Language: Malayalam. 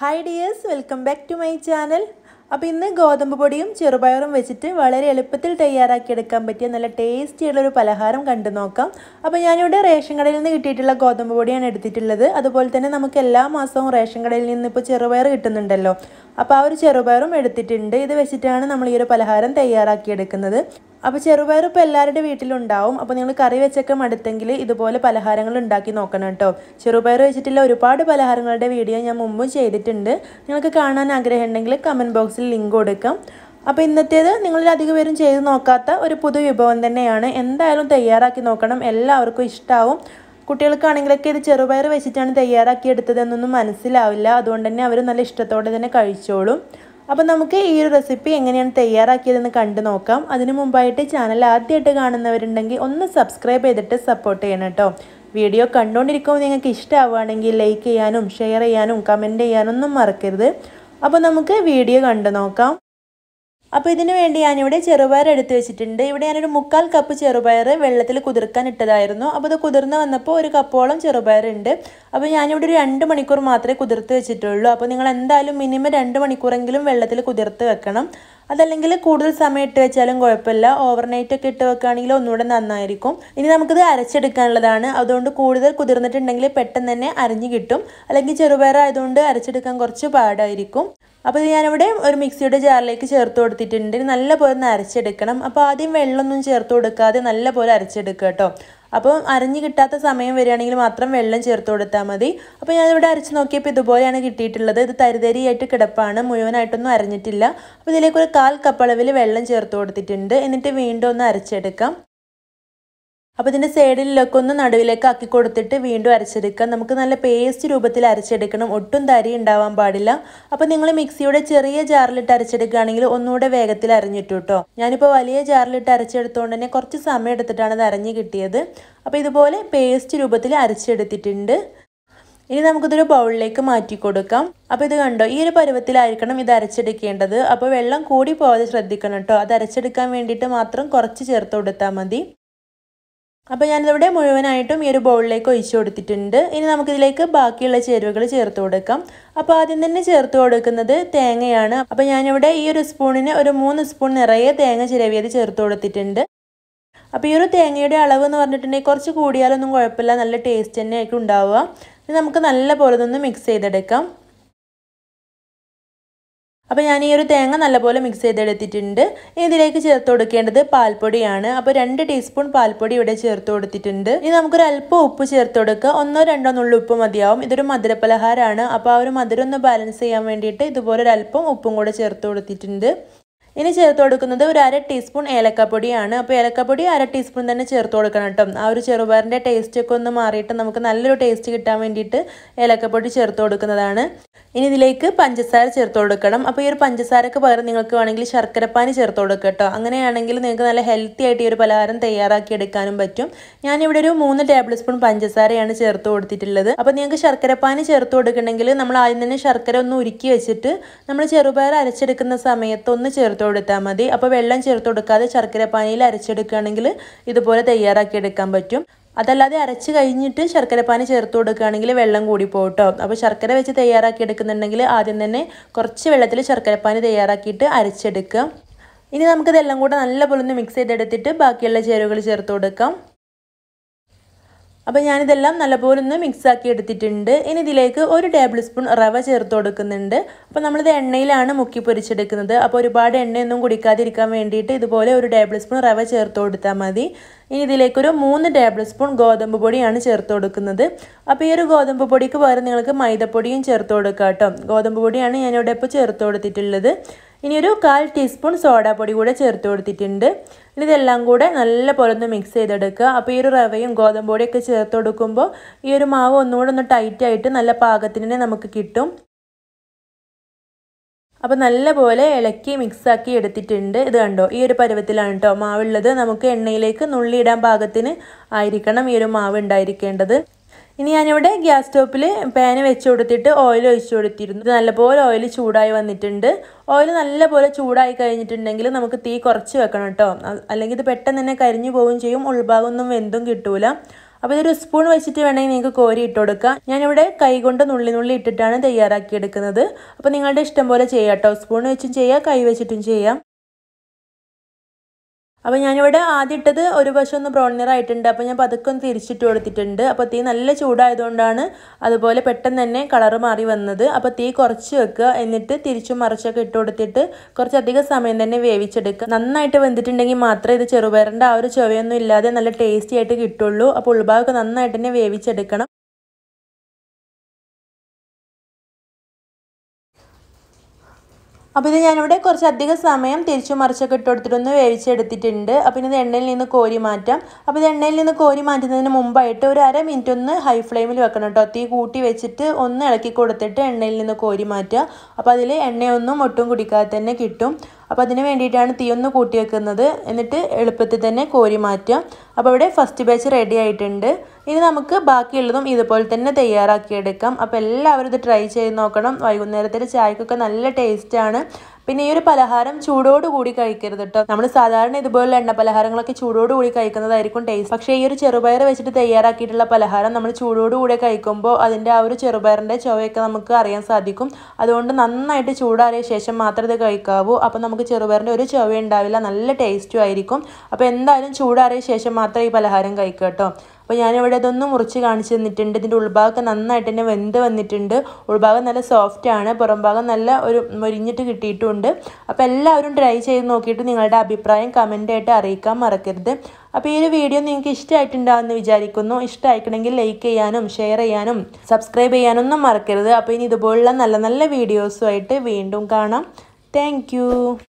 hi dears welcome back to my channel അപ്പോൾ ഇന്ന് ഗോതമ്പ് പൊടിയും ചെറുപയറും വെച്ചിട്ട് വളരെ എളുപ്പത്തിൽ തയ്യാറാക്കിയെടുക്കാൻ പറ്റിയ നല്ല ടേസ്റ്റി ഉള്ളൊരു പലഹാരം കണ്ടു നോക്കാം അപ്പോൾ ഞാനിവിടെ റേഷൻ കടയിൽ നിന്ന് കിട്ടിയിട്ടുള്ള ഗോതമ്പ് പൊടിയാണ് എടുത്തിട്ടുള്ളത് അതുപോലെ തന്നെ നമുക്ക് എല്ലാ മാസവും റേഷൻ കടയിൽ നിന്ന് ഇപ്പോൾ ചെറുപയർ കിട്ടുന്നുണ്ടല്ലോ അപ്പോൾ ആ ഒരു ചെറുപയറും എടുത്തിട്ടുണ്ട് ഇത് വെച്ചിട്ടാണ് നമ്മൾ ഈ ഒരു പലഹാരം തയ്യാറാക്കിയെടുക്കുന്നത് അപ്പോൾ ചെറുപയർ ഇപ്പോൾ എല്ലാവരുടെ വീട്ടിലുണ്ടാവും അപ്പോൾ നിങ്ങൾ കറി വെച്ചൊക്കെ മടുത്തെങ്കിൽ ഇതുപോലെ പലഹാരങ്ങൾ ഉണ്ടാക്കി നോക്കണം കേട്ടോ ചെറുപയർ വെച്ചിട്ടുള്ള ഒരുപാട് പലഹാരങ്ങളുടെ വീഡിയോ ഞാൻ മുമ്പും ചെയ്തിട്ടുണ്ട് നിങ്ങൾക്ക് കാണാൻ ആഗ്രഹം ഉണ്ടെങ്കിൽ കമൻറ്റ് ബോക്സിൽ ലിങ്ക് കൊടുക്കാം അപ്പോൾ ഇന്നത്തേത് നിങ്ങളിൽ അധികം പേരും ചെയ്ത് നോക്കാത്ത ഒരു പുതു വിഭവം തന്നെയാണ് എന്തായാലും തയ്യാറാക്കി നോക്കണം എല്ലാവർക്കും ഇഷ്ടമാവും കുട്ടികൾക്കാണെങ്കിലൊക്കെ ഇത് ചെറുപയർ വെച്ചിട്ടാണ് തയ്യാറാക്കിയെടുത്തതെന്നൊന്നും മനസ്സിലാവില്ല അതുകൊണ്ട് തന്നെ അവർ നല്ല ഇഷ്ടത്തോടെ തന്നെ കഴിച്ചോളും അപ്പോൾ നമുക്ക് ഈ ഒരു റെസിപ്പി എങ്ങനെയാണ് തയ്യാറാക്കിയതെന്ന് കണ്ടു നോക്കാം അതിനു മുമ്പായിട്ട് ചാനൽ ആദ്യമായിട്ട് കാണുന്നവരുണ്ടെങ്കിൽ ഒന്ന് സബ്സ്ക്രൈബ് ചെയ്തിട്ട് സപ്പോർട്ട് ചെയ്യണം കേട്ടോ വീഡിയോ കണ്ടുകൊണ്ടിരിക്കുമ്പോൾ നിങ്ങൾക്ക് ഇഷ്ടമാവുകയാണെങ്കിൽ ലൈക്ക് ചെയ്യാനും ഷെയർ ചെയ്യാനും കമൻറ്റ് ചെയ്യാനും ഒന്നും മറക്കരുത് അപ്പോൾ നമുക്ക് വീഡിയോ കണ്ടു നോക്കാം അപ്പോൾ ഇതിന് വേണ്ടി ഞാനിവിടെ ചെറുപയർ എടുത്ത് വെച്ചിട്ടുണ്ട് ഇവിടെ ഞാനൊരു മുക്കാൽ കപ്പ് ചെറുപയർ വെള്ളത്തിൽ കുതിർക്കാൻ ഇട്ടതായിരുന്നു അപ്പോൾ ഇത് കുതിർന്ന് വന്നപ്പോൾ ഒരു കപ്പോളം ചെറുപയർ ഉണ്ട് അപ്പോൾ ഞാനിവിടെ ഒരു രണ്ട് മണിക്കൂർ മാത്രമേ കുതിർത്ത് വെച്ചിട്ടുള്ളൂ അപ്പോൾ നിങ്ങൾ എന്തായാലും മിനിമം രണ്ട് മണിക്കൂറെങ്കിലും വെള്ളത്തിൽ കുതിർത്ത് വെക്കണം അതല്ലെങ്കിൽ കൂടുതൽ സമയം ഇട്ട് വെച്ചാലും കുഴപ്പമില്ല ഓവർനൈറ്റ് ഒക്കെ ഇട്ട് വെക്കുകയാണെങ്കിൽ ഒന്നുകൂടെ നന്നായിരിക്കും ഇനി നമുക്കിത് അരച്ചെടുക്കാനുള്ളതാണ് അതുകൊണ്ട് കൂടുതൽ കുതിർന്നിട്ടുണ്ടെങ്കിൽ പെട്ടെന്ന് തന്നെ അരിഞ്ഞു കിട്ടും അല്ലെങ്കിൽ ചെറുപയർ ആയതുകൊണ്ട് അരച്ചെടുക്കാൻ കുറച്ച് പാടായിരിക്കും അപ്പോൾ ഇത് ഞാനിവിടെ ഒരു മിക്സിയുടെ ജാറിലേക്ക് ചേർത്ത് കൊടുത്തിട്ടുണ്ട് നല്ലപോലെ ഒന്ന് അരച്ചെടുക്കണം അപ്പോൾ ആദ്യം വെള്ളമൊന്നും ചേർത്ത് കൊടുക്കാതെ നല്ലപോലെ അരച്ചെടുക്കുക കേട്ടോ അപ്പോൾ അരഞ്ഞ് കിട്ടാത്ത സമയം വരികയാണെങ്കിൽ മാത്രം വെള്ളം ചേർത്ത് കൊടുത്താൽ മതി അപ്പോൾ ഞാനിവിടെ അരച്ച് നോക്കിയപ്പോൾ ഇതുപോലെയാണ് കിട്ടിയിട്ടുള്ളത് ഇത് തരിതരിയായിട്ട് കിടപ്പാണ് മുഴുവനായിട്ടൊന്നും അരഞ്ഞിട്ടില്ല അപ്പോൾ ഇതിലേക്ക് ഒരു കാൽ കപ്പ് അളവിൽ വെള്ളം ചേർത്ത് കൊടുത്തിട്ടുണ്ട് എന്നിട്ട് വീണ്ടും ഒന്ന് അരച്ചെടുക്കാം അപ്പോൾ ഇതിൻ്റെ സൈഡിലൊക്കെ ഒന്ന് നടുവിലേക്ക് ആക്കി കൊടുത്തിട്ട് വീണ്ടും അരച്ചെടുക്കാം നമുക്ക് നല്ല പേസ്റ്റ് രൂപത്തിൽ അരച്ചെടുക്കണം ഒട്ടും തരി ഉണ്ടാവാൻ പാടില്ല അപ്പോൾ നിങ്ങൾ മിക്സിയുടെ ചെറിയ ജാറിലിട്ട് അരച്ചെടുക്കുകയാണെങ്കിൽ ഒന്നുകൂടെ വേഗത്തിൽ അരഞ്ഞിട്ടു കേട്ടോ ഞാനിപ്പോൾ വലിയ ജാറിലിട്ട് അരച്ചെടുത്തുകൊണ്ട് തന്നെ കുറച്ച് സമയം എടുത്തിട്ടാണ് അത് അരഞ്ഞ് കിട്ടിയത് അപ്പോൾ ഇതുപോലെ പേസ്റ്റ് രൂപത്തിൽ അരച്ചെടുത്തിട്ടുണ്ട് ഇനി നമുക്കിതൊരു ബൗളിലേക്ക് മാറ്റി കൊടുക്കാം അപ്പോൾ ഇത് കണ്ടോ ഈ ഒരു പരുവത്തിലായിരിക്കണം ഇത് അരച്ചെടുക്കേണ്ടത് അപ്പോൾ വെള്ളം കൂടി പോകാതെ ശ്രദ്ധിക്കണം കേട്ടോ അത് അരച്ചെടുക്കാൻ വേണ്ടിയിട്ട് മാത്രം കുറച്ച് ചേർത്ത് കൊടുത്താൽ മതി അപ്പോൾ ഞാനിതിവിടെ മുഴുവനായിട്ടും ഈ ഒരു ബൗളിലേക്ക് ഒഴിച്ചു കൊടുത്തിട്ടുണ്ട് ഇനി നമുക്കിതിലേക്ക് ബാക്കിയുള്ള ചേരുവകൾ ചേർത്ത് കൊടുക്കാം അപ്പോൾ ആദ്യം തന്നെ ചേർത്ത് കൊടുക്കുന്നത് തേങ്ങയാണ് അപ്പോൾ ഞാനിവിടെ ഈ ഒരു സ്പൂണിന് ഒരു മൂന്ന് സ്പൂൺ നിറയെ തേങ്ങ ചിരവിയത് ചേർത്ത് കൊടുത്തിട്ടുണ്ട് അപ്പോൾ ഈ ഒരു തേങ്ങയുടെ അളവ് എന്ന് പറഞ്ഞിട്ടുണ്ടെങ്കിൽ കുറച്ച് കൂടിയാലൊന്നും കുഴപ്പമില്ല നല്ല ടേസ്റ്റ് തന്നെ ആയിരിക്കും ഉണ്ടാവുക ഇനി നമുക്ക് നല്ല പോലെ ഒന്ന് മിക്സ് ചെയ്തെടുക്കാം അപ്പോൾ ഞാൻ ഈ ഒരു തേങ്ങ നല്ലപോലെ മിക്സ് ചെയ്തെടുത്തിട്ടുണ്ട് ഇനി ഇതിലേക്ക് ചേർത്ത് കൊടുക്കേണ്ടത് പാൽപ്പൊടിയാണ് അപ്പോൾ രണ്ട് ടീസ്പൂൺ പാൽപ്പൊടി ഇവിടെ ചേർത്ത് കൊടുത്തിട്ടുണ്ട് ഇനി നമുക്കൊരു അല്പം ഉപ്പ് ചേർത്ത് കൊടുക്കുക ഒന്നോ രണ്ടോ നുള്ളു ഉപ്പ് മതിയാവും ഇതൊരു മധുരപലഹാരമാണ് അപ്പോൾ ആ ഒരു മധുരം ഒന്ന് ബാലൻസ് ചെയ്യാൻ വേണ്ടിയിട്ട് ഇതുപോലെ ഒരു അല്പം ഉപ്പും കൂടെ ചേർത്ത് കൊടുത്തിട്ടുണ്ട് ഇനി ചേർത്ത് കൊടുക്കുന്നത് ഒരു അര ടീസ്പൂൺ ഏലക്കപ്പൊടിയാണ് അപ്പോൾ ഏലക്കപ്പൊടി അര ടീസ്പൂൺ തന്നെ ചേർത്ത് കൊടുക്കണം കേട്ടോ ആ ഒരു ചെറുപയറിൻ്റെ ടേസ്റ്റ് ഒക്കെ ഒന്ന് മാറിയിട്ട് നമുക്ക് നല്ലൊരു ടേസ്റ്റ് കിട്ടാൻ വേണ്ടിയിട്ട് ഏലക്കപ്പൊടി ചേർത്ത് കൊടുക്കുന്നതാണ് ഇനി ഇതിലേക്ക് പഞ്ചസാര ചേർത്ത് കൊടുക്കണം അപ്പോൾ ഈ ഒരു പഞ്ചസാരക്ക് പകരം നിങ്ങൾക്ക് വേണമെങ്കിൽ ശർക്കരപ്പാനി ചേർത്ത് കൊടുക്കുക കേട്ടോ അങ്ങനെയാണെങ്കിൽ നിങ്ങൾക്ക് നല്ല ഹെൽത്തി ആയിട്ട് ഈ ഒരു പലഹാരം തയ്യാറാക്കി എടുക്കാനും പറ്റും ഞാനിവിടെ ഒരു മൂന്ന് ടേബിൾ സ്പൂൺ പഞ്ചസാരയാണ് ചേർത്ത് കൊടുത്തിട്ടുള്ളത് അപ്പോൾ നിങ്ങൾക്ക് ശർക്കരപ്പാനി ചേർത്ത് കൊടുക്കണമെങ്കിൽ നമ്മൾ ആദ്യം തന്നെ ശർക്കര ഒന്ന് ഉരുക്കി വെച്ചിട്ട് നമ്മൾ ചെറുപയർ അരച്ചെടുക്കുന്ന സമയത്ത് ഒന്ന് ചേർത്ത് കൊടുത്താൽ മതി അപ്പോൾ വെള്ളം ചേർത്ത് കൊടുക്കാതെ ശർക്കരപ്പാനിയിൽ അരച്ചെടുക്കുകയാണെങ്കിൽ ഇതുപോലെ തയ്യാറാക്കി എടുക്കാൻ പറ്റും അതല്ലാതെ അരച്ച് കഴിഞ്ഞിട്ട് ശർക്കരപ്പാനി ചേർത്ത് കൊടുക്കുകയാണെങ്കിൽ വെള്ളം കൂടി പോകട്ടോ അപ്പോൾ ശർക്കര വെച്ച് തയ്യാറാക്കി എടുക്കുന്നുണ്ടെങ്കിൽ ആദ്യം തന്നെ കുറച്ച് വെള്ളത്തിൽ ശർക്കരപ്പാനി തയ്യാറാക്കിയിട്ട് അരച്ചെടുക്കുക ഇനി നമുക്കിതെല്ലാം കൂടെ നല്ലപോലെ ഒന്ന് മിക്സ് ചെയ്തെടുത്തിട്ട് ബാക്കിയുള്ള ചേരുവകൾ ചേർത്ത് കൊടുക്കാം അപ്പോൾ ഞാനിതെല്ലാം നല്ലപോലെ ഒന്ന് മിക്സ് ആക്കി എടുത്തിട്ടുണ്ട് ഇനി ഇതിലേക്ക് ഒരു ടേബിൾ സ്പൂൺ റവ ചേർത്ത് കൊടുക്കുന്നുണ്ട് അപ്പോൾ നമ്മളിത് എണ്ണയിലാണ് മുക്കി പൊരിച്ചെടുക്കുന്നത് അപ്പോൾ ഒരുപാട് എണ്ണയൊന്നും കുടിക്കാതിരിക്കാൻ വേണ്ടിയിട്ട് ഇതുപോലെ ഒരു ടേബിൾ സ്പൂൺ റവ ചേർത്ത് കൊടുത്താൽ മതി ഇനി ഇതിലേക്കൊരു മൂന്ന് ടേബിൾ സ്പൂൺ ഗോതമ്പ് പൊടിയാണ് ചേർത്ത് കൊടുക്കുന്നത് അപ്പോൾ ഈ ഒരു ഗോതമ്പ് പൊടിക്ക് പകരം നിങ്ങൾക്ക് മൈദപ്പൊടിയും ചേർത്ത് കൊടുക്കാം കേട്ടോ ഗോതമ്പ് പൊടിയാണ് ഞാനിവിടെ ഇപ്പോൾ ചേർത്ത് കൊടുത്തിട്ടുള്ളത് ഇനി ഒരു കാൽ ടീസ്പൂൺ സോഡാപ്പൊടി കൂടെ ചേർത്ത് കൊടുത്തിട്ടുണ്ട് ഇനി ഇതെല്ലാം കൂടെ നല്ല പോലെ ഒന്ന് മിക്സ് ചെയ്തെടുക്കുക അപ്പോൾ ഈ ഒരു റവയും ഗോതമ്പ് പൊടിയൊക്കെ ചേർത്ത് കൊടുക്കുമ്പോൾ ഈ ഒരു മാവ് ഒന്നുകൂടെ ഒന്ന് ടൈറ്റ് ആയിട്ട് നല്ല പാകത്തിന് നമുക്ക് കിട്ടും അപ്പോൾ നല്ലപോലെ ഇളക്കി മിക്സാക്കി എടുത്തിട്ടുണ്ട് ഇത് കണ്ടോ ഈ ഒരു പരുവത്തിലാണ് കേട്ടോ മാവുള്ളത് നമുക്ക് എണ്ണയിലേക്ക് നുള്ളിയിടാൻ പാകത്തിന് ആയിരിക്കണം ഈ ഒരു മാവ് ഉണ്ടായിരിക്കേണ്ടത് ഇനി ഞാനിവിടെ ഗ്യാസ് സ്റ്റോപ്പിൽ പാന് വെച്ച് കൊടുത്തിട്ട് ഓയിൽ ഒഴിച്ചു കൊടുത്തിരുന്നു നല്ലപോലെ ഓയിൽ ചൂടായി വന്നിട്ടുണ്ട് ഓയിൽ നല്ലപോലെ ചൂടായി കഴിഞ്ഞിട്ടുണ്ടെങ്കിൽ നമുക്ക് തീ കുറച്ച് വെക്കണം കേട്ടോ അല്ലെങ്കിൽ ഇത് പെട്ടെന്ന് തന്നെ കരിഞ്ഞു പോവുകയും ചെയ്യും ഉൾഭാഗമൊന്നും വെന്തും കിട്ടൂല അപ്പോൾ ഇതൊരു സ്പൂൺ വെച്ചിട്ട് വേണമെങ്കിൽ നിങ്ങൾക്ക് കോരി ഇട്ട് കൊടുക്കാം ഞാനിവിടെ കൈ കൊണ്ട് നുള്ളി നുള്ളി ഇട്ടിട്ടാണ് തയ്യാറാക്കിയെടുക്കുന്നത് അപ്പോൾ നിങ്ങളുടെ ഇഷ്ടം പോലെ ചെയ്യാം കേട്ടോ സ്പൂൺ വെച്ചും ചെയ്യാം കൈ വെച്ചിട്ടും ചെയ്യാം അപ്പോൾ ഞാനിവിടെ ആദ്യം ഇട്ടത് ഒരു വശം ഒന്ന് ബ്രൗൺ നിറം ആയിട്ടുണ്ട് അപ്പോൾ ഞാൻ പതുക്കെ ഒന്ന് തിരിച്ചിട്ട് കൊടുത്തിട്ടുണ്ട് അപ്പോൾ തീ നല്ല ചൂടായതുകൊണ്ടാണ് അതുപോലെ പെട്ടെന്ന് തന്നെ കളറ് മാറി വന്നത് അപ്പോൾ തീ കുറച്ച് വെക്കുക എന്നിട്ട് തിരിച്ചും മറിച്ചൊക്കെ ഇട്ട് കൊടുത്തിട്ട് കുറച്ചധികം സമയം തന്നെ വേവിച്ചെടുക്കുക നന്നായിട്ട് വെന്തിട്ടുണ്ടെങ്കിൽ മാത്രമേ ഇത് ചെറുപയറിൻ്റെ ആ ഒരു ചുവയൊന്നും ഇല്ലാതെ നല്ല ടേസ്റ്റി ആയിട്ട് കിട്ടുള്ളൂ അപ്പോൾ ഉൾഭാഗമൊക്കെ നന്നായിട്ട് തന്നെ വേവിച്ചെടുക്കണം അപ്പോൾ ഇത് ഞാനിവിടെ കുറച്ച് അധികം സമയം തിരിച്ചു മറിച്ചൊക്കെ ഇട്ട് കൊടുത്തിട്ടൊന്ന് വേവിച്ചെടുത്തിട്ടുണ്ട് അപ്പോൾ ഇത് എണ്ണയിൽ നിന്ന് കോരി മാറ്റാം അപ്പോൾ ഇത് എണ്ണയിൽ നിന്ന് കോരി മാറ്റുന്നതിന് മുമ്പായിട്ട് ഒരു അര മിനിറ്റ് ഒന്ന് ഹൈ ഫ്ലെയിമിൽ വെക്കണം കേട്ടോ തീ കൂട്ടി വെച്ചിട്ട് ഒന്ന് ഇളക്കി കൊടുത്തിട്ട് എണ്ണയിൽ നിന്ന് കോരി മാറ്റുക അപ്പോൾ അതിൽ എണ്ണയൊന്നും ഒട്ടും കുടിക്കാതെ തന്നെ കിട്ടും അപ്പോൾ അതിന് വേണ്ടിയിട്ടാണ് തീ ഒന്ന് കൂട്ടി വെക്കുന്നത് എന്നിട്ട് എളുപ്പത്തിൽ തന്നെ കോരി മാറ്റുക അപ്പോൾ ഇവിടെ ഫസ്റ്റ് ബാച്ച് റെഡി ആയിട്ടുണ്ട് ഇനി നമുക്ക് ബാക്കിയുള്ളതും ഇതുപോലെ തന്നെ തയ്യാറാക്കിയെടുക്കാം അപ്പോൾ എല്ലാവരും ഇത് ട്രൈ ചെയ്ത് നോക്കണം വൈകുന്നേരത്തെ ചായക്കൊക്കെ നല്ല ടേസ്റ്റാണ് പിന്നെ ഈ ഒരു പലഹാരം ചൂടോട് കൂടി കഴിക്കരുത് കേട്ടോ നമ്മൾ സാധാരണ ഇതുപോലുള്ള എണ്ണ പലഹാരങ്ങളൊക്കെ ചൂടോട് കൂടി കഴിക്കുന്നതായിരിക്കും ടേസ്റ്റ് പക്ഷേ ഈ ഒരു ചെറുപയർ വെച്ചിട്ട് തയ്യാറാക്കിയിട്ടുള്ള പലഹാരം നമ്മൾ ചൂടോട് കൂടി കഴിക്കുമ്പോൾ അതിൻ്റെ ആ ഒരു ചെറുപയറിൻ്റെ ചുവയൊക്കെ നമുക്ക് അറിയാൻ സാധിക്കും അതുകൊണ്ട് നന്നായിട്ട് ചൂടാറിയ ശേഷം മാത്രമേ ഇത് കഴിക്കാവൂ അപ്പോൾ നമുക്ക് ചെറുപയറിൻ്റെ ഒരു ചുവ ഉണ്ടാവില്ല നല്ല ടേസ്റ്റും ആയിരിക്കും അപ്പോൾ എന്തായാലും ചൂടാറിയ ശേഷം മാത്രമേ ഈ പലഹാരം കഴിക്കുക കേട്ടോ അപ്പോൾ ഞാനിവിടെ ഇതൊന്ന് മുറിച്ച് കാണിച്ചു തന്നിട്ടുണ്ട് ഇതിൻ്റെ ഉൾഭാഗമൊക്കെ നന്നായിട്ട് തന്നെ വെന്ത് വന്നിട്ടുണ്ട് ഉൾഭാഗം നല്ല സോഫ്റ്റ് ആണ് പുറം ഭാഗം നല്ല ഒരു മൊരിഞ്ഞിട്ട് കിട്ടിയിട്ടുണ്ട് അപ്പോൾ എല്ലാവരും ട്രൈ ചെയ്ത് നോക്കിയിട്ട് നിങ്ങളുടെ അഭിപ്രായം കമൻ്റായിട്ട് അറിയിക്കാൻ മറക്കരുത് അപ്പോൾ ഈ ഒരു വീഡിയോ നിങ്ങൾക്ക് ഇഷ്ടമായിട്ടുണ്ടാകുമെന്ന് വിചാരിക്കുന്നു ഇഷ്ടമായിക്കണമെങ്കിൽ ലൈക്ക് ചെയ്യാനും ഷെയർ ചെയ്യാനും സബ്സ്ക്രൈബ് ചെയ്യാനൊന്നും മറക്കരുത് അപ്പോൾ ഇനി ഇതുപോലുള്ള നല്ല നല്ല വീഡിയോസുമായിട്ട് വീണ്ടും കാണാം താങ്ക്